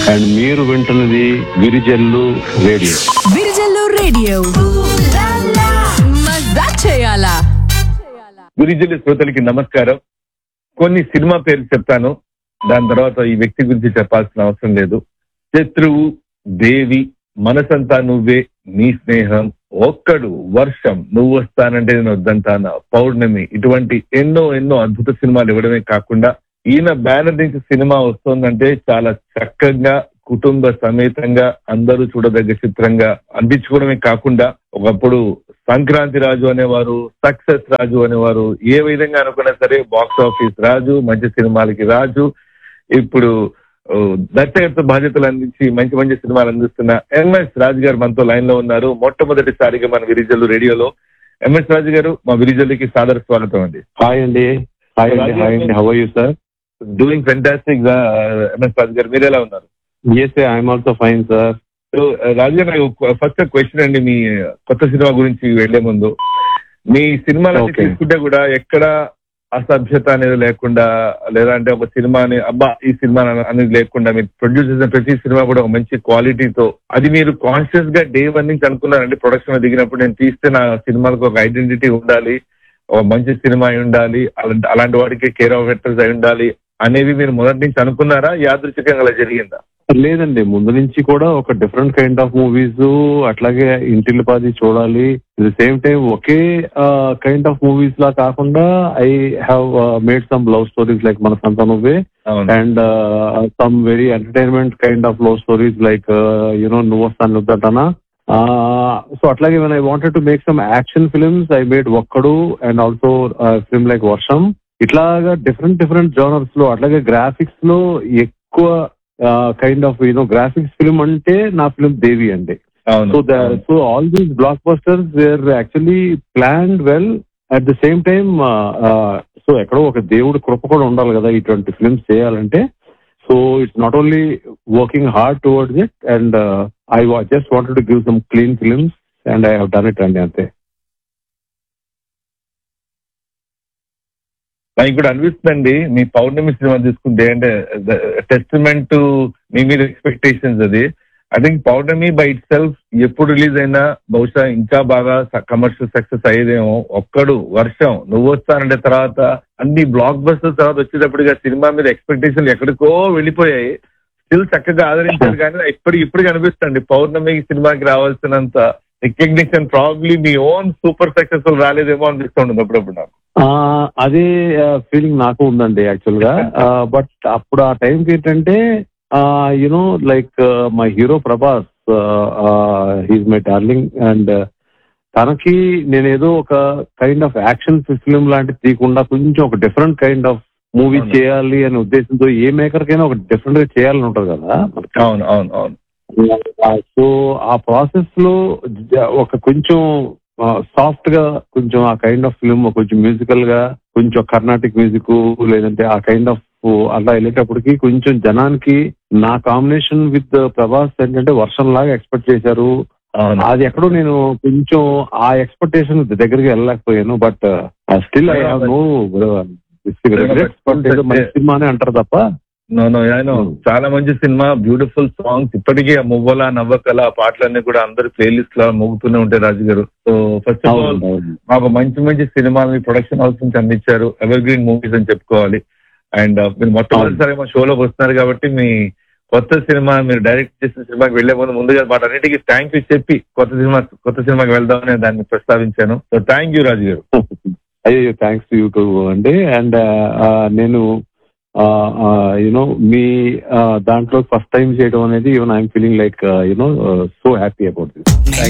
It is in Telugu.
అండ్ మీరు వింటున్నది గిరిజల్లు రేడియో విరిజల్లు రేడియో మజా చేయాలా గురిజలి శ్రోతలకి నమస్కారం కొన్ని సినిమా పేర్లు చెప్తాను దాని తర్వాత ఈ వ్యక్తి గురించి చెప్పాల్సిన అవసరం లేదు శత్రువు దేవి మనసంతా నువ్వే నీ స్నేహం ఒక్కడు వర్షం నువ్వు వస్తానంటే నేను వద్దంటానా పౌర్ణమి ఇటువంటి ఎన్నో ఎన్నో అద్భుత సినిమాలు ఇవ్వడమే కాకుండా ఈయన బ్యానర్ నుంచి సినిమా వస్తుందంటే చాలా చక్కగా కుటుంబ సమేతంగా అందరూ చూడదగ్గ చిత్రంగా అందించుకోవడమే కాకుండా ఒకప్పుడు సంక్రాంతి రాజు అనేవారు సక్సెస్ రాజు అనేవారు ఏ విధంగా అనుకున్నా సరే బాక్స్ ఆఫీస్ రాజు మంచి సినిమాలకి రాజు ఇప్పుడు ఓ, దర్శకత్వ బాధ్యతలు అందించి మంచి మంచి సినిమాలు అందిస్తున్న ఎంఎస్ రాజు గారు మనతో లైన్ లో ఉన్నారు మొట్టమొదటిసారిగా మన విరిజల్లు రేడియోలో ఎంఎస్ రాజు గారు మా విరిజల్లుకి సాదర స్వాగతం అండి హాయ్ అండి హాయ్ అండి హాయ్ అండి how you sir doing fantastic MS Raju garu మీరు ఎలా ఉన్నారు yes I'm also fine sir so Raju garu నాకు ఫస్ట్ క్వశ్చన్ అండి మీ కొత్త సినిమా గురించి వెళ్లే ముందు మీ సినిమాలు Okay. తీసుకుంటే కూడా ఎక్కడ అసభ్యత అనేది లేకుండా లేదా అంటే ఒక సినిమాని అబ్బా ఈ సినిమా అనేది లేకుండా మీరు ప్రొడ్యూస్ చేసిన ప్రతి సినిమా కూడా ఒక మంచి క్వాలిటీతో అది మీరు కాన్షియస్ గా డే వన్ నుంచి అనుకున్నారండి ప్రొడక్షన్ లో దిగినప్పుడు నేను తీస్తే నా సినిమాలకు ఒక ఐడెంటిటీ ఉండాలి ఒక మంచి సినిమా అయి ఉండాలి అలాంటి అలాంటి వాడికి కేర్ ఆఫ్ యాక్టర్స్ అయి ఉండాలి అనేవి మీరు మొదటి నుంచి అనుకున్నారా యాదృచ్ఛికంగా అలా జరిగిందా లేదండి ముందు నుంచి కూడా ఒక డిఫరెంట్ కైండ్ ఆఫ్ మూవీస్ అట్లాగే ఇంటిల్లి పాది చూడాలి ది సేమ్ టైం ఒకే కైండ్ ఆఫ్ మూవీస్ లా కాకుండా I have made some love stories like మన సంత నువ్వే అవును and some very entertainment kind of love stories like you know నువ్వు వస్తాను వద్దంటానా సో అట్లాగే when I wanted to make some action films I made Okkadu and also film like Varsham ఇట్లాగా డిఫరెంట్ డిఫరెంట్ జోనర్స్ లో అట్లాగే గ్రాఫిక్స్ లో ఎక్కువ kind of you know graphics film అంటే నా ఫిల్మ్ దేవి అండి అవును so so all these blockbusters were actually planned well at the same time so ఎక్కడో ఒక దేవుడి కృప కూడా ఉండాలి కదా ఇటువంటి ఫిల్మ్స్ చేయాలంటే so it's not only working hard towards it and I just wanted to give some clean films and I have done it అండి అంతే నాకు కూడా అనిపిస్తుందండి మీ పౌర్ణమి సినిమా తీసుకుంటే అంటే టెస్టిమెంట్ మీ మీద ఎక్స్పెక్టేషన్స్ అది I think Pournami by itself ఎప్పుడు రిలీజ్ అయినా బహుశా ఇంకా బాగా కమర్షియల్ సక్సెస్ అయ్యేదేమో ఒక్కడు వర్షం నువ్వు వస్తానంటే తర్వాత అన్ని బ్లాక్ బస్టర్ తర్వాత వచ్చేటప్పటిగా సినిమా మీద ఎక్స్పెక్టేషన్లు ఎక్కడికో వెళ్ళిపోయాయి స్టిల్ చక్కగా ఆదరించారు కానీ ఇప్పుడు ఇప్పుడు కనిపిస్తుంది పౌర్ణమి సినిమాకి రావాల్సినంత రికగ్నిషన్ ప్రాబ్లీ మీ ఓన్ సూపర్ సక్సెస్ఫుల్ రాలేదేమో అనిపిస్తుంది అప్పుడప్పుడు నాకు ఆ, అదే ఫీలింగ్ నాకు ఉందండి యాక్చువల్ గా బట్ అప్పుడు ఆ టైంకి ఏంటంటే you know like my hero Prabhas he's my darling and తనకి నేనేదో ఒక కైండ్ ఆఫ్ యాక్షన్ ఫిల్మ్ లాంటి తీయకుండా కొంచెం ఒక డిఫరెంట్ కైండ్ ఆఫ్ మూవీ అవును. చేయాలి అనే ఉద్దేశంతో ఏ మేకర్ కైనా ఒక డిఫరెంట్ గా చేయాలని ఉంటుంది కదా మనకి. అవును అవును అవును సో ఆ ప్రాసెస్ లో జ- ఒక కొంచెం సాఫ్ట్ గా కొంచెం ఆ కైండ్ ఆఫ్ ఫిల్మ్ కొంచెం మ్యూజికల్ గా కొంచెం కర్ణాటిక్ మ్యూజిక్ లేదంటే ఆ కైండ్ ఆఫ్ అలా వెళ్ళేటప్పటికి కొంచెం జనానికి నా కాంబినేషన్ విత్ ప్రభాస్ ఏంటంటే వర్షం లాగా ఎక్స్పెక్ట్ చేశారు అవును అది ఎక్కడో నేను కొంచెం ఆ ఎక్స్పెక్టేషన్ దగ్గరికి వెళ్ళలేకపోయాను but still I have no ఏదో మంచి సినిమానే అంటారు తప్ప నో నో నో Hmm. చాలా మంచి సినిమా బ్యూటిఫుల్ సాంగ్స్ ఇప్పటికీ ఆ మువ్వల నవ్వకల ఆ పాటలన్నీ కూడా అందరి ప్లేలిస్ట్ లో మోగుతూనే ఉంటాయి రాజు గారు సో ఫస్ట్ ఆఫ్ ఆల్ అవును, అవును. మాకు మంచి మంచి సినిమాలు ప్రొడక్షన్ హౌస్ నుంచి అందించారు ఎవర్ గ్రీన్ మూవీస్ అని చెప్పుకోవాలి అండ్ మీరు మొట్టమొదటిసారి మా షోలోకి వస్తున్నారు కాబట్టి మీ కొత్త సినిమా మీరు డైరెక్ట్ చేసిన సినిమాకి వెళ్లే ముందు ముందుగా మాట అన్నిటికీ థ్యాంక్ యూ చెప్పి కొత్త సినిమా కొత్త సినిమాకి వెళ్దామని దాన్ని ప్రస్తావించాను so thank you Raju garu అయ్యో థ్యాంక్స్ టు యూ టూ అండి అండ్ నేను యునో మీ uh, దాంట్లో ఫస్ట్ టైం చేయడం అనేది even I'm feeling like you know so happy about this